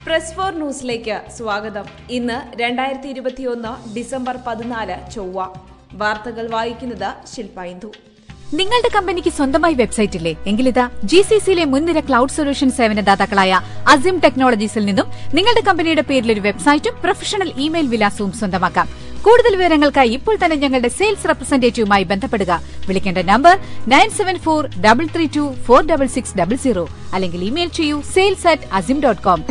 Press four ന്യൂസിലേക്ക് സ്വാഗതം ഇന്ന് രണ്ടായിരത്തി ഇരുപത്തിയൊന്ന് ഡിസംബർ പതിനാല് ചൊവ്വ വാർത്തകൾ വായിക്കുന്നത് ശില്പ ഇന്ദു നിങ്ങളുടെ കമ്പനിക്ക് സ്വന്തമായി വെബ്സൈറ്റ് ഇല്ലേ എങ്കിലിതാ ജി സി സിയിലെ മുൻനിര ക്ലൗഡ് സൊല്യൂഷൻ സേവനദാതാക്കളായ അസിം ടെക്നോളജീസിൽ നിന്നും നിങ്ങളുടെ കമ്പനിയുടെ പേരിൽ ഒരു വെബ്സൈറ്റും പ്രൊഫഷണൽ ഇമെയിൽ വിലാസവും സ്വന്തമാക്കാം കൂടുതൽ വിവരങ്ങൾക്കായി ഇപ്പോൾ തന്നെ ഞങ്ങളുടെ സെയിൽസ് റെപ്രസെന്റേറ്റീവുമായി ബന്ധപ്പെടുക വിളിക്കേണ്ട number nine seven four double three two four double six double zero അല്ലെങ്കിൽ ഇമെയിൽ ചെയ്യൂ sales at Azim dot com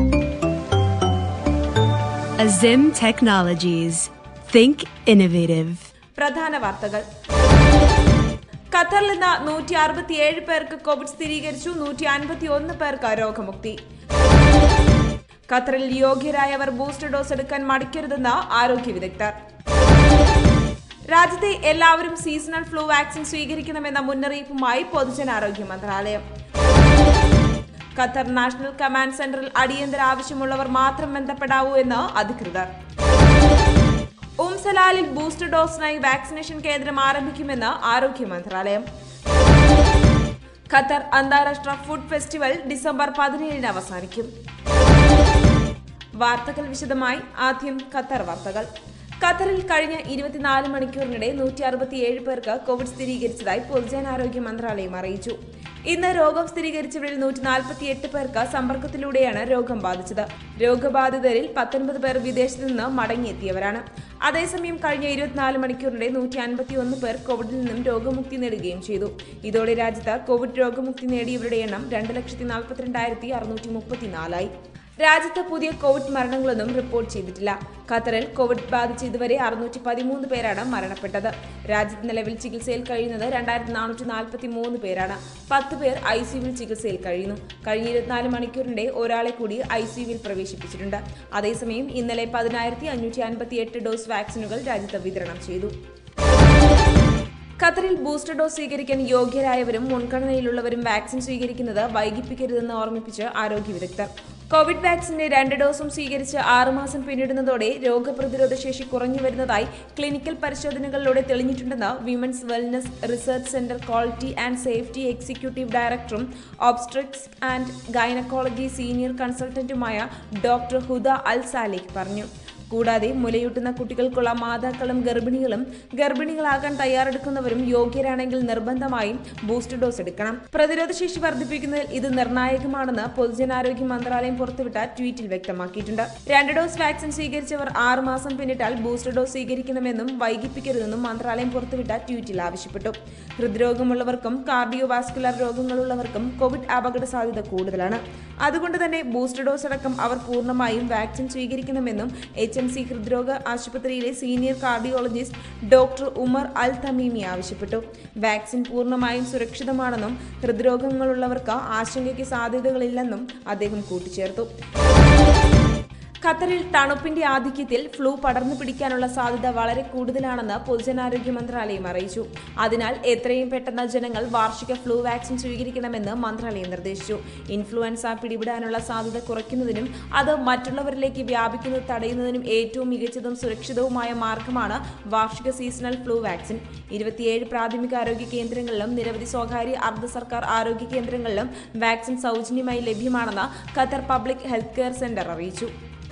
Azim Technologies. Think innovative. പ്രധാന വാർത്തകൾ ഖത്തറിൽ ഇന്ന് നൂറ്റി അറുപത്തിയേഴ് പേർക്ക് കോവിഡ് സ്ഥിരീകരിച്ചു നൂറ്റി അൻപത്തി ഒന്ന് പേർക്ക് രോഗമുക്തി ഖത്തറിൽ യോഗ്യരായവർ ബൂസ്റ്റർ ഡോസ് എടുക്കാൻ മടിക്കരുതെന്ന് ആരോഗ്യ വിദഗ്ധർ രാജ്യത്തെ എല്ലാവരും സീസണൽ ഫ്ലൂ വാക്സിൻ സ്വീകരിക്കണമെന്ന മുന്നറിയിപ്പുമായി പൊതുജനാരോഗ്യ മന്ത്രാലയം ഖത്തർ നാഷണൽ കമാൻഡ് സെന്ററിൽ അടിയന്തര ആവശ്യമുള്ളവർ മാത്രം ബന്ധപ്പെടാവൂ എന്ന് അധികൃതർ ഉംസലാലിൽ ബൂസ്റ്റർ ഡോസിനായി വാക്സിനേഷൻ കേന്ദ്രം ആരംഭിക്കുമെന്ന് ആരോഗ്യ മന്ത്രാലയം ഖത്തർ അന്താരാഷ്ട്ര ഫുഡ് ഫെസ്റ്റിവൽ ഡിസംബർ പതിനേഴിന് അവസാനിക്കും വാർത്തകൾ വിശദമായി ആദ്യം ഖത്തർ വാർത്തകൾ ഖത്തറിൽ കഴിഞ്ഞ ഇരുപത്തിനാല് മണിക്കൂറിനിടെ നൂറ്റി അറുപത്തിയേഴ് പേർക്ക് കോവിഡ് സ്ഥിരീകരിച്ചതായി പൊതുജനാരോഗ്യ മന്ത്രാലയം അറിയിച്ചു ഇന്ന് രോഗം സ്ഥിരീകരിച്ചവരിൽ നൂറ്റി നാൽപ്പത്തിയെട്ട് പേർക്ക് സമ്പർക്കത്തിലൂടെയാണ് രോഗം ബാധിച്ചത് രോഗബാധിതരിൽ പത്തൊൻപത് പേർ വിദേശത്ത് നിന്ന് മടങ്ങിയെത്തിയവരാണ് അതേസമയം കഴിഞ്ഞ ഇരുപത്തിനാല് മണിക്കൂറിനിടെ നൂറ്റി അൻപത്തിയൊന്ന് പേർ കോവിഡിൽ നിന്നും രോഗമുക്തി നേടുകയും ചെയ്തു ഇതോടെ രാജ്യത്ത് കോവിഡ് രോഗമുക്തി നേടിയവരുടെ എണ്ണം രണ്ട് ലക്ഷത്തി നാൽപ്പത്തിരണ്ടായിരത്തി അറുന്നൂറ്റി മുപ്പത്തിനാലായി രാജ്യത്ത് പുതിയ കോവിഡ് മരണങ്ങളൊന്നും റിപ്പോർട്ട് ചെയ്തിട്ടില്ല ഖത്തറിൽ കോവിഡ് ബാധിച്ച് ഇതുവരെ അറുന്നൂറ്റി പതിമൂന്ന് പേരാണ് മരണപ്പെട്ടത് രാജ്യത്ത് നിലവിൽ ചികിത്സയിൽ കഴിയുന്നത് രണ്ടായിരത്തി നാനൂറ്റി നാൽപ്പത്തി മൂന്ന് പേരാണ് പത്ത് പേർ ഐ സിയുവിൽ ചികിത്സയിൽ കഴിയുന്നു കഴിഞ്ഞ ഇരുപത്തിനാല് മണിക്കൂറിനിടെ ഒരാളെ കൂടി ഐ സിയുവിൽ പ്രവേശിപ്പിച്ചിട്ടുണ്ട് അതേസമയം ഇന്നലെ പതിനായിരത്തി അഞ്ഞൂറ്റി അൻപത്തി എട്ട് ഡോസ് വാക്സിനുകൾ രാജ്യത്ത് വിതരണം ചെയ്തു ഖത്തറിൽ ബൂസ്റ്റർ ഡോസ് സ്വീകരിക്കാൻ യോഗ്യരായവരും മുൻഗണനയിലുള്ളവരും വാക്സിൻ സ്വീകരിക്കുന്നത് വൈകിപ്പിക്കരുതെന്ന് ഓർമ്മിപ്പിച്ച് ആരോഗ്യ വിദഗ്ധർ കോവിഡ് വാക്സിന്റെ രണ്ട് ഡോസും സ്വീകരിച്ച് ആറുമാസം പിന്നിടുന്നതോടെ രോഗപ്രതിരോധ ശേഷി കുറഞ്ഞു വരുന്നതായി ക്ലിനിക്കൽ പരിശോധനകളിലൂടെ തെളിഞ്ഞിട്ടുണ്ടെന്ന് women's wellness research centre quality and safety executive ഡയറക്ടറും ഓബ്സ്ട്രിക്സ് ആൻഡ് ഗൈനക്കോളജി സീനിയർ കൺസൾട്ടന്റുമായ ഡോക്ടർ ഹുദ അൽ സാലിഖ് പറഞ്ഞു കൂടാതെ മുലയൂട്ടുന്ന കുട്ടികൾക്കുള്ള മാതാക്കളും ഗർഭിണികളും ഗർഭിണികളാകാൻ തയ്യാറെടുക്കുന്നവരും യോഗ്യരാണെങ്കിൽ നിർബന്ധമായും ബൂസ്റ്റർ ഡോസ് എടുക്കണം പ്രതിരോധശേഷി വർദ്ധിപ്പിക്കുന്നതിൽ ഇത് നിർണായകമാണെന്ന് പൊതുജനാരോഗ്യ മന്ത്രാലയം പുറത്തുവിട്ട ട്വീറ്റിൽ വ്യക്തമാക്കിയിട്ടുണ്ട് രണ്ട് ഡോസ് വാക്സിൻ സ്വീകരിച്ചവർ ആറ് മാസം പിന്നിട്ടാൽ ബൂസ്റ്റർ ഡോസ് സ്വീകരിക്കണമെന്നും വൈകിപ്പിക്കരുതെന്നും മന്ത്രാലയം പുറത്തുവിട്ട ട്വീറ്റിൽ ആവശ്യപ്പെട്ടു ഹൃദ്രോഗമുള്ളവർക്കും കാർഡിയോവാസ്കുലർ രോഗങ്ങളുള്ളവർക്കും കോവിഡ് അപകട സാധ്യത കൂടുതലാണ് അതുകൊണ്ട് തന്നെ ബൂസ്റ്റർ ഡോസ് അടക്കം അവർ പൂർണ്ണമായും വാക്സിൻ സ്വീകരിക്കണമെന്നും എച്ച് എം സി ഹൃദ്രോഗ ആശുപത്രിയിലെ senior cardiologist doctor Omar Al Tamimi ആവശ്യപ്പെട്ടു വാക്സിൻ പൂർണ്ണമായും സുരക്ഷിതമാണെന്നും ഹൃദ്രോഗങ്ങളുള്ളവർക്ക് ആശങ്കയ്ക്ക് സാധ്യതകളില്ലെന്നും അദ്ദേഹം കൂട്ടിച്ചേർത്തു ഖത്തറിൽ തണുപ്പിന്റെ ആധിക്യത്തിൽ ഫ്ലൂ പടർന്നു പിടിക്കാനുള്ള സാധ്യത വളരെ കൂടുതലാണെന്ന് പൊതുജനാരോഗ്യ മന്ത്രാലയം അറിയിച്ചു അതിനാൽ എത്രയും പെട്ടെന്ന് ജനങ്ങൾ വാർഷിക ഫ്ലൂ വാക്സിൻ സ്വീകരിക്കണമെന്ന് മന്ത്രാലയം നിർദ്ദേശിച്ചു ഇൻഫ്ലുവൻസ പിടിപെടാനുള്ള സാധ്യത കുറയ്ക്കുന്നതിനും അത് മറ്റുള്ളവരിലേക്ക് വ്യാപിക്കുന്നത് തടയുന്നതിനും ഏറ്റവും മികച്ചതും സുരക്ഷിതവുമായ മാർഗമാണ് വാർഷിക സീസണൽ ഫ്ലൂ വാക്സിൻ ഇരുപത്തിയേഴ് പ്രാഥമിക ആരോഗ്യ കേന്ദ്രങ്ങളിലും നിരവധി സ്വകാര്യ അർദ്ധ സർക്കാർ ആരോഗ്യ കേന്ദ്രങ്ങളിലും വാക്സിൻ സൗജന്യമായി ലഭ്യമാണെന്ന് Qatar public health care centre അറിയിച്ചു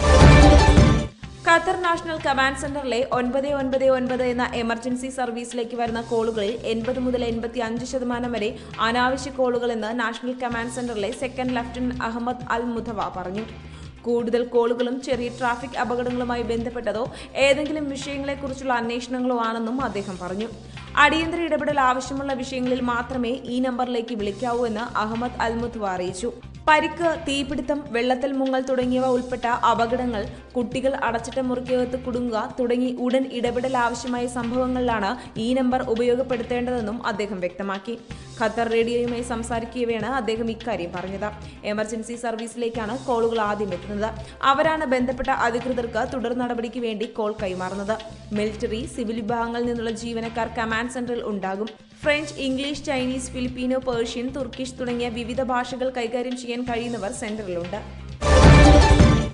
ഖത്തർ നാഷണൽ കമാൻഡ് സെന്ററിലെ ഒൻപത് ഒൻപത് ഒൻപത് എന്ന എമർജൻസി സർവീസിലേക്ക് വരുന്ന കോളുകളിൽ എൺപത് മുതൽ എൺപത്തി അഞ്ച് ശതമാനം വരെ അനാവശ്യ കോളുകൾ എന്ന് നാഷണൽ കമാൻഡ് സെന്ററിലെ second lieutenant Ahmed Al Mudhawa പറഞ്ഞു കൂടുതൽ കോളുകളും ചെറിയ ട്രാഫിക് അപകടങ്ങളുമായി ബന്ധപ്പെട്ടതോ ഏതെങ്കിലും വിഷയങ്ങളെക്കുറിച്ചുള്ള അന്വേഷണങ്ങളോ ആണെന്നും അദ്ദേഹം പറഞ്ഞു അടിയന്തര ഇടപെടൽ ആവശ്യമുള്ള വിഷയങ്ങളിൽ മാത്രമേ ഈ നമ്പറിലേക്ക് വിളിക്കാവൂ എന്ന് അഹമ്മദ് അൽമുത്വ അറിയിച്ചു പരിക്ക് തീപിടുത്തം വെള്ളത്തിൽ മുങ്ങൽ തുടങ്ങിയവ ഉൾപ്പെട്ട അപകടങ്ങൾ കുട്ടികൾ അടച്ചിട്ട മുറിക്കകത്ത് കുടുങ്ങുക തുടങ്ങി ഉടൻ ഇടപെടൽ ആവശ്യമായ സംഭവങ്ങളിലാണ് ഈ നമ്പർ ഉപയോഗപ്പെടുത്തേണ്ടതെന്നും അദ്ദേഹം വ്യക്തമാക്കി ഖത്തർ റേഡിയോയുമായി സംസാരിക്കുകയാണ് അദ്ദേഹം ഇക്കാര്യം പറഞ്ഞത് എമർജൻസി സർവീസിലേക്കാണ് കോളുകൾ ആദ്യം എത്തുന്നത് അവരാണ് ബന്ധപ്പെട്ട അധികൃതർക്ക് തുടർ നടപടിക്ക് വേണ്ടി കോൾ കൈമാറുന്നത് മിലിറ്ററി സിവിൽ വിഭാഗങ്ങളിൽ നിന്നുള്ള ജീവനക്കാർ കമാൻഡ് സെന്ററിൽ ഉണ്ടാകും French English Chinese Filipino Persian Turkish തുടങ്ങിയ വിവിധ ഭാഷകൾ കൈകാര്യം ചെയ്യാൻ കഴിയുന്നവർ സെന്ററിലുണ്ട്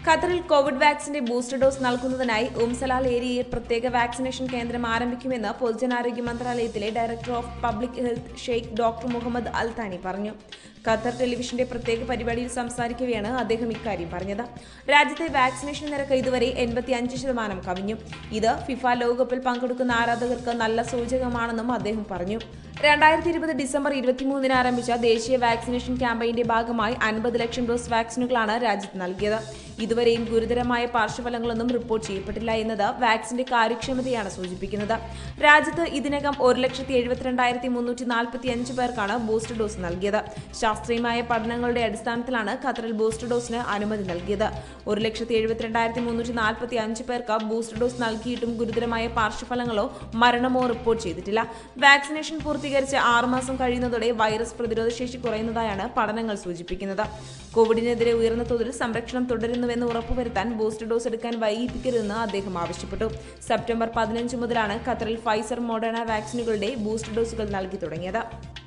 ഖത്തറിൽ കോവിഡ് വാക്സിന്റെ ബൂസ്റ്റർ ഡോസ് നൽകുന്നതിനായി ഉംസലാൽ ഏരിയയിൽ പ്രത്യേക വാക്സിനേഷൻ കേന്ദ്രം ആരംഭിക്കുമെന്ന് പൊതുജനാരോഗ്യ മന്ത്രാലയത്തിലെ director of public health sheikh doctor Mohammed Al Thani പറഞ്ഞു ഖത്തർ ടെലിവിഷന്റെ പ്രത്യേക പരിപാടിയിൽ സംസാരിക്കവെയാണ് അദ്ദേഹം ഇക്കാര്യം പറഞ്ഞത് രാജ്യത്തെ വാക്സിനേഷൻ നിരക്ക് ഇതുവരെ എൺപത്തി അഞ്ച് ശതമാനം കവിഞ്ഞു ഇത് ഫിഫ ലോകകപ്പിൽ പങ്കെടുക്കുന്ന ആരാധകർക്ക് നല്ല സൂചകമാണെന്നും അദ്ദേഹം പറഞ്ഞു രണ്ടായിരത്തി ഇരുപത് ഡിസംബർ ഇരുപത്തിമൂന്നിന് ആരംഭിച്ച ദേശീയ വാക്സിനേഷൻ ക്യാമ്പയിന്റെ ഭാഗമായി അൻപത് ലക്ഷം ഡോസ് വാക്സിനുകളാണ് രാജ്യത്ത് നൽകിയത് ഇതുവരെയും ഗുരുതരമായ പാർശ്വഫലങ്ങളൊന്നും റിപ്പോർട്ട് ചെയ്യപ്പെട്ടില്ല എന്നത് വാക്സിന്റെ കാര്യക്ഷമതയാണ് സൂചിപ്പിക്കുന്നത് രാജ്യത്ത് ഇതിനകം ഒരു ലക്ഷത്തി എഴുപത്തിരണ്ടായിരത്തി മുന്നൂറ്റി നാൽപ്പത്തി അഞ്ച് പേർക്കാണ് ബൂസ്റ്റർ ഡോസ് നൽകിയത് ശാസ്ത്രീയമായ പഠനങ്ങളുടെ അടിസ്ഥാനത്തിലാണ് ഖത്തറിൽ ബൂസ്റ്റർ ഡോസിന് അനുമതി നൽകിയത് ഒരു ലക്ഷത്തി എഴുപത്തിരണ്ടായിരത്തി മുന്നൂറ്റി നാൽപ്പത്തി അഞ്ച് പേർക്ക് ബൂസ്റ്റർ ഡോസ് നൽകിയിട്ടും ഗുരുതരമായ പാർശ്വഫലങ്ങളോ മരണമോ റിപ്പോർട്ട് ചെയ്തിട്ടില്ല വാക്സിനേഷൻ പൂർത്തീകരിച്ച് ആറുമാസം കഴിയുന്നതോടെ വൈറസ് പ്രതിരോധ ശേഷി കുറയുന്നതായാണ് പഠനങ്ങൾ സൂചിപ്പിക്കുന്നത് കോവിഡിനെതിരെ ഉയർന്ന തോതിൽ സംരക്ഷണം തുടരുന്നുവെന്ന് ഉറപ്പുവരുത്താൻ ബൂസ്റ്റർ ഡോസ് എടുക്കാൻ വൈകിപ്പിക്കരുതെന്ന് അദ്ദേഹം ആവശ്യപ്പെട്ടു സെപ്റ്റംബർ പതിനഞ്ച് മുതലാണ് ഖത്തറിൽ ഫൈസർ മോഡേണ വാക്സിനുകളുടെ ബൂസ്റ്റർ ഡോസുകൾ നൽകി തുടങ്ങിയത്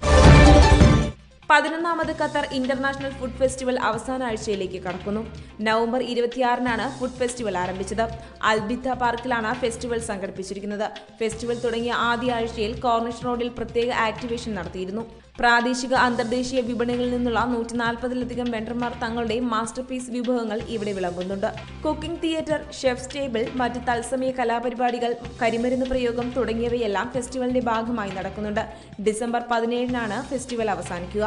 പതിനൊന്നാമത് ഖത്തർ ഇന്റർനാഷണൽ ഫുഡ് ഫെസ്റ്റിവൽ അവസാന ആഴ്ചയിലേക്ക് കടക്കുന്നു നവംബർ ഇരുപത്തിയാറിനാണ് ഫുഡ് ഫെസ്റ്റിവൽ ആരംഭിച്ചത് അൽബിത്ത പാർക്കിലാണ് ഫെസ്റ്റിവൽ സംഘടിപ്പിച്ചിരിക്കുന്നത് ഫെസ്റ്റിവൽ തുടങ്ങിയ ആദ്യ ആഴ്ചയിൽ കോർണിഷ് റോഡിൽ പ്രത്യേക ആക്ടിവേഷൻ നടത്തിയിരുന്നു പ്രാദേശിക അന്തർദേശീയ വിപണികളിൽ നിന്നുള്ള നൂറ്റി നാൽപ്പതിലധികം വെണ്ടർമാർ തങ്ങളുടെ മാസ്റ്റർ പീസ് വിഭവങ്ങൾ ഇവിടെ വിളമ്പുന്നുണ്ട് കുക്കിംഗ് തിയേറ്റർ ഷെഫ്സ് ടേബിൾ മറ്റ് തത്സമയ കലാപരിപാടികൾ കരിമരുന്ന് പ്രയോഗം തുടങ്ങിയവയെല്ലാം ഫെസ്റ്റിവലിന്റെ ഭാഗമായി നടക്കുന്നുണ്ട് ഡിസംബർ പതിനേഴിനാണ് ഫെസ്റ്റിവൽ അവസാനിക്കുക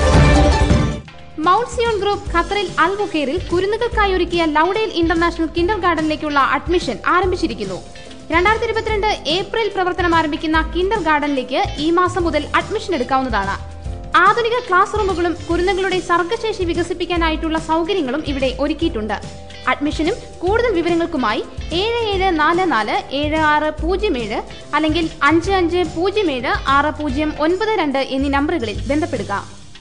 മൗണ്ട് സിയോൺ ഗ്രൂപ്പ് ഖത്തറിൽ അൽ ബുഖേറിൽ കുരുന്നുകൾക്കായി ഒരുക്കിയ ലൗഡേൽ ഇന്റർനാഷണൽ കിൻഡർ ഗാർഡനിലേക്കുള്ള അഡ്മിഷൻ ആരംഭിച്ചിരിക്കുന്നു രണ്ടായിരത്തി ഇരുപത്തിരണ്ട് ഏപ്രിൽ പ്രവർത്തനം ആരംഭിക്കുന്ന കിൻഡർ ഗാർഡനിലേക്ക് ഈ മാസം മുതൽ അഡ്മിഷൻ എടുക്കാവുന്നതാണ് ആധുനിക ക്ലാസ് റൂമുകളും കുരുന്നുകളുടെ സർഗശേഷി വികസിപ്പിക്കാനായിട്ടുള്ള സൗകര്യങ്ങളും ഇവിടെ ഒരുക്കിയിട്ടുണ്ട് അഡ്മിഷനും കൂടുതൽ വിവരങ്ങൾക്കുമായി ഏഴ് ഏഴ് നാല് നാല് ഏഴ് ആറ് പൂജ്യം ഏഴ് അല്ലെങ്കിൽ അഞ്ച് അഞ്ച് പൂജ്യം ഏഴ് ആറ് പൂജ്യം ഒൻപത് രണ്ട് എന്നീ നമ്പറുകളിൽ ബന്ധപ്പെടുക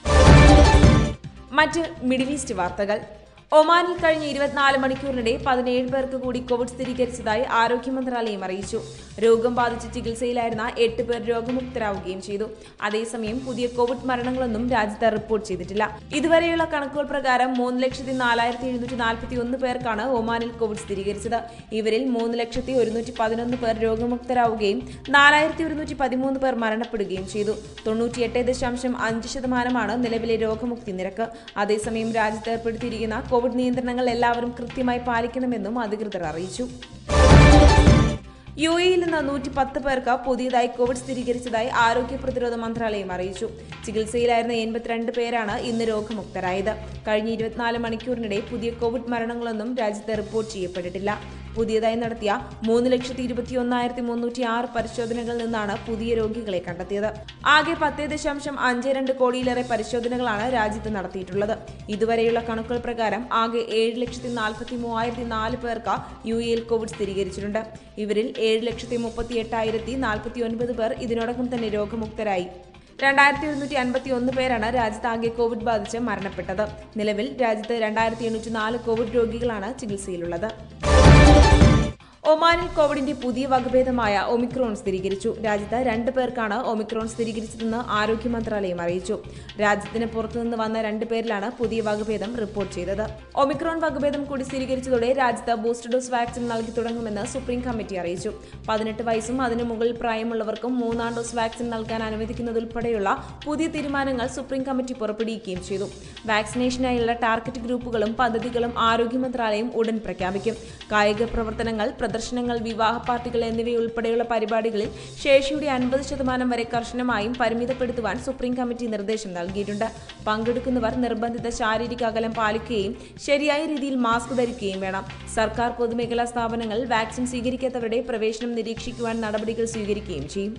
മറ്റ് മിഡിൽ ഈസ്റ്റ് വാർത്തകൾ ഒമാനിൽ കഴിഞ്ഞ ഇരുപത്തിനാല് മണിക്കൂറിനിടെ പതിനേഴ് പേർക്ക് കൂടി കോവിഡ് സ്ഥിരീകരിച്ചതായി ആരോഗ്യ മന്ത്രാലയം അറിയിച്ചു രോഗം ബാധിച്ച് ചികിത്സയിലായിരുന്ന എട്ട് പേർ രോഗമുക്തരാവുകയും ചെയ്തു അതേസമയം പുതിയ കോവിഡ് മരണങ്ങളൊന്നും രാജ്യത്ത് റിപ്പോർട്ട് ചെയ്തിട്ടില്ല ഇതുവരെയുള്ള കണക്കുകൾ പ്രകാരം മൂന്ന് ലക്ഷത്തി നാലായിരത്തി എഴുന്നൂറ്റി നാൽപ്പത്തി ഒന്ന് പേർക്കാണ് ഒമാനിൽ കോവിഡ് സ്ഥിരീകരിച്ചത് ഇവരിൽ മൂന്ന് ലക്ഷത്തി ഒരുന്നൂറ്റി പതിനൊന്ന് പേർ രോഗമുക്തരാവുകയും നാലായിരത്തി ഒരുന്നൂറ്റി പതിമൂന്ന് പേർ മരണപ്പെടുകയും ചെയ്തു തൊണ്ണൂറ്റിയെട്ട് ദശാംശം അഞ്ച് ശതമാനമാണ് നിലവിലെ രോഗമുക്തി നിരക്ക് അതേസമയം രാജ്യത്ത് ഏർപ്പെടുത്തിയിരിക്കുന്ന കോവിഡ് നിയന്ത്രണങ്ങൾ എല്ലാവരും കൃത്യമായി പാലിക്കണമെന്നും അധികൃതർ അറിയിച്ചു യു എയിൽ നിന്ന് നൂറ്റി പത്ത് പേർക്ക് പുതിയതായി കോവിഡ് സ്ഥിരീകരിച്ചതായി ആരോഗ്യ പ്രതിരോധ മന്ത്രാലയം അറിയിച്ചു ചികിത്സയിലായിരുന്ന എൺപത്തിരണ്ട് പേരാണ് ഇന്ന് രോഗമുക്തരായത് കഴിഞ്ഞ ഇരുപത്തിനാല് മണിക്കൂറിനിടെ പുതിയ കോവിഡ് മരണങ്ങളൊന്നും രാജ്യത്ത് റിപ്പോർട്ട് ചെയ്യപ്പെട്ടിട്ടില്ല പുതിയതായി നടത്തിയ മൂന്ന് ലക്ഷത്തി ഇരുപത്തി ഒന്നായിരത്തി മുന്നൂറ്റി ആറ് പരിശോധനകളിൽ നിന്നാണ് പുതിയ രോഗികളെ കണ്ടെത്തിയത് ആകെ പത്ത് ദശാംശം അഞ്ച് രണ്ട് കോടിയിലേറെ പരിശോധനകളാണ് രാജ്യത്ത് നടത്തിയിട്ടുള്ളത് ഇതുവരെയുള്ള കണക്കുകൾ പ്രകാരം ആകെ ഏഴ് ലക്ഷത്തി നാൽപ്പത്തി മൂവായിരത്തി നാല് പേർക്ക് യു എയിൽ കോവിഡ് സ്ഥിരീകരിച്ചിട്ടുണ്ട് ഇവരിൽ ഏഴ് ലക്ഷത്തി മുപ്പത്തി എട്ടായിരത്തി നാൽപ്പത്തി ഒൻപത് പേർ ഇതിനോടകം തന്നെ രോഗമുക്തരായി രണ്ടായിരത്തി ഒരുന്നൂറ്റി അൻപത്തി ഒന്ന് പേരാണ് രാജ്യത്ത് ആകെ കോവിഡ് ബാധിച്ച് മരണപ്പെട്ടത് നിലവിൽ രാജ്യത്ത് രണ്ടായിരത്തി എണ്ണൂറ്റി നാല് കോവിഡ് രോഗികളാണ് ചികിത്സയിലുള്ളത് ഒമാനിൽ കോവിഡിന്റെ പുതിയ വകഭേദമായ ഒമിക്രോൺ സ്ഥിരീകരിച്ചു രാജ്യത്ത് രണ്ട് പേർക്കാണ് ഒമിക്രോൺ സ്ഥിരീകരിച്ചതെന്ന് ആരോഗ്യ മന്ത്രാലയം അറിയിച്ചു രാജ്യത്തിന് പുറത്തുനിന്ന് വന്ന രണ്ട് പേരിലാണ് പുതിയ വകഭേദം റിപ്പോർട്ട് ചെയ്തത് ഒമിക്രോൺ വകഭേദം കൂടി സ്ഥിരീകരിച്ചതോടെ രാജ്യത്ത് ബൂസ്റ്റർ ഡോസ് വാക്സിൻ നൽകി തുടങ്ങുമെന്ന് സുപ്രീം കമ്മിറ്റി അറിയിച്ചു പതിനെട്ട് വയസ്സും അതിനു മുകളിൽ പ്രായമുള്ളവർക്കും മൂന്നാം ഡോസ് വാക്സിൻ നൽകാൻ അനുവദിക്കുന്നതുൾപ്പെടെയുള്ള പുതിയ തീരുമാനങ്ങൾ സുപ്രീം കമ്മിറ്റി പുറപ്പെടുവിക്കുകയും ചെയ്തു വാക്സിനേഷനായുള്ള ടാർഗറ്റ് ഗ്രൂപ്പുകളും പദ്ധതികളും ആരോഗ്യ മന്ത്രാലയം ഉടൻ പ്രഖ്യാപിക്കും കായിക പ്രവർത്തനങ്ങൾ പ്രദർശനങ്ങൾ വിവാഹ പാർട്ടികൾ എന്നിവയുൾപ്പെടെയുള്ള പരിപാടികളിൽ ശേഷിയുടെ അൻപത് ശതമാനം വരെ കർശനമായും പരിമിതപ്പെടുത്തുവാൻ സുപ്രീം കമ്മിറ്റി നിർദ്ദേശം നൽകിയിട്ടുണ്ട് പങ്കെടുക്കുന്നവർ നിർബന്ധിത ശാരീരിക അകലം പാലിക്കുകയും ശരിയായ രീതിയിൽ മാസ്ക് ധരിക്കുകയും വേണം സർക്കാർ പൊതുമേഖലാ സ്ഥാപനങ്ങൾ വാക്സിൻ സ്വീകരിക്കാത്തവരുടെ പ്രവേശനം നിരീക്ഷിക്കുവാൻ നടപടികൾ സ്വീകരിക്കുകയും ചെയ്യും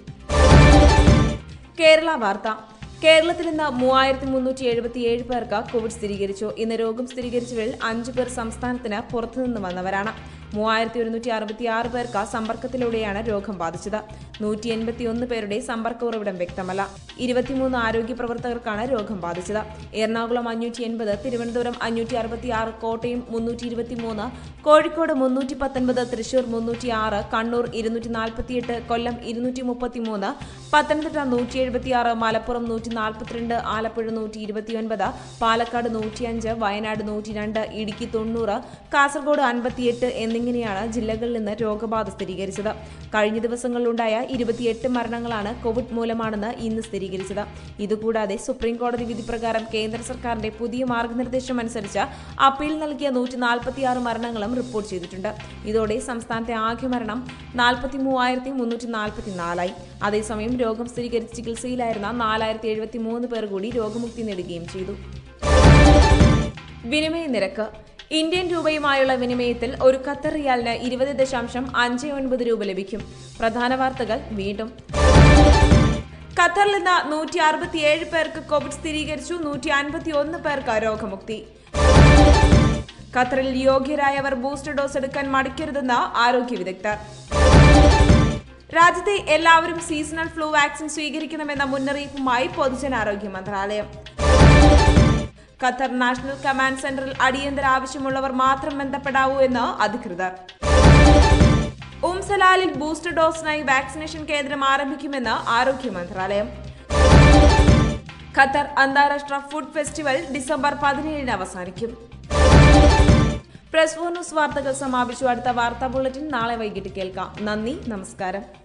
കേരള വാർത്ത കേരളത്തിൽ ഇന്ന് മൂവായിരത്തി മുന്നൂറ്റി എഴുപത്തിയേഴ് പേർക്ക് കോവിഡ് സ്ഥിരീകരിച്ചു ഇന്ന് രോഗം സ്ഥിരീകരിച്ചവരിൽ അഞ്ചു പേർ സംസ്ഥാനത്തിന് പുറത്തുനിന്ന് വന്നവരാണ് മൂവായിരത്തി ഒരുന്നൂറ്റി അറുപത്തി ആറ് പേർക്ക് സമ്പർക്കത്തിലൂടെയാണ് രോഗം ബാധിച്ചത് നൂറ്റി എൺപത്തിയൊന്ന് പേരുടെ സമ്പർക്ക ഉറവിടം വ്യക്തമല്ല ഇരുപത്തിമൂന്ന് ആരോഗ്യ പ്രവർത്തകർക്കാണ് രോഗം ബാധിച്ചത് എറണാകുളം അഞ്ഞൂറ്റി എൺപത് തിരുവനന്തപുരം അഞ്ഞൂറ്റി അറുപത്തി ആറ് കോട്ടയം മുന്നൂറ്റി ഇരുപത്തിമൂന്ന് കോഴിക്കോട് മുന്നൂറ്റി പത്തൊൻപത് തൃശൂർ മുന്നൂറ്റി ആറ് കണ്ണൂർ ഇരുന്നൂറ്റി നാൽപ്പത്തിയെട്ട് കൊല്ലം ഇരുന്നൂറ്റി മുപ്പത്തിമൂന്ന് പത്തനംതിട്ട നൂറ്റി എഴുപത്തിയാറ് മലപ്പുറം നൂറ്റി നാൽപ്പത്തിരണ്ട് ആലപ്പുഴ നൂറ്റി ഇരുപത്തിയൊൻപത് പാലക്കാട് നൂറ്റിയഞ്ച് വയനാട് നൂറ്റി രണ്ട് ഇടുക്കി തൊണ്ണൂറ് കാസർഗോഡ് അൻപത്തിയെട്ട് എന്നിങ്ങനെയാണ് ജില്ലകളിൽ നിന്ന് രോഗബാധ സ്ഥിരീകരിച്ചത് കഴിഞ്ഞ ദിവസങ്ങളിലുണ്ടായ ഇരുപത്തിയെട്ട് മരണങ്ങളാണ് കോവിഡ് മൂലമാണെന്ന് ഇന്ന് സ്ഥിരീകരിച്ചത് ഇതുകൂടാതെ സുപ്രീം കോടതി വിധി പ്രകാരം കേന്ദ്ര സർക്കാരിന്റെ പുതിയ മാർഗനിർദ്ദേശം അനുസരിച്ച് അപ്പീൽ നൽകിയ നൂറ്റി നാൽപ്പത്തിയാറ് മരണങ്ങളും റിപ്പോർട്ട് ചെയ്തിട്ടുണ്ട് ഇതോടെ സംസ്ഥാനത്തെ ആകെ മരണം നാൽപ്പത്തി മൂവായിരത്തി മുന്നൂറ്റി നാൽപ്പത്തി നാലായി അതേസമയം രോഗം സ്ഥിരീകരിച്ച് ചികിത്സയിലായിരുന്ന നാലായിരത്തി എഴുപത്തി മൂന്ന് പേർ കൂടി രോഗമുക്തി നേടുകയും ചെയ്തു വിനിമയ നിരക്ക് ഇന്ത്യൻ രൂപയുമായുള്ള വിനിമയത്തിൽ ഒരു ഖത്തർ റിയാലിന് ഇരുപത് ദശാംശം അഞ്ച് ഒൻപത് രൂപ ലഭിക്കും പ്രധാന വാർത്തകൾ വീണ്ടും ഖത്തറിൽ നിന്ന് നൂറ്റി അറുപത്തിയേഴ് പേർക്ക് കോവിഡ് സ്ഥിരീകരിച്ചു നൂറ്റി അൻപത്തി ഒന്ന് പേർക്ക് രോഗമുക്തി ഖത്തറിൽ യോഗ്യരായവർ ബൂസ്റ്റർ ഡോസ് എടുക്കാൻ മടിക്കരുതെന്ന് ആരോഗ്യ വിദഗ്ധർ രാജ്യത്തെ എല്ലാവരും സീസണൽ ഫ്ലൂ വാക്സിൻ സ്വീകരിക്കണമെന്ന മുന്നറിയിപ്പുമായി പൊതുജനാരോഗ്യ മന്ത്രാലയം ഖത്തർ നാഷണൽ കമാൻഡ് സെന്ററിൽ അടിയന്തര ആവശ്യമുള്ളവർ മാത്രം ബന്ധപ്പെടാവൂ എന്ന് അധികൃതർ ഉംസലാലിൽ ബൂസ്റ്റർ ഡോസിനായി വാക്സിനേഷൻ കേന്ദ്രം ആരംഭിക്കുമെന്ന് ആരോഗ്യ മന്ത്രാലയം ഖത്തർ അന്താരാഷ്ട്ര ഫുഡ് ഫെസ്റ്റിവൽ ഡിസംബർ പതിനേഴിന് അവസാനിക്കും പ്രസ് ഫോർ ന്യൂസ് വാർത്തകൾ സമാപിച്ചു അടുത്ത വാർത്താ ബുള്ളറ്റിൻ നാളെ വൈകിട്ട് കേൾക്കാം നന്ദി നമസ്കാരം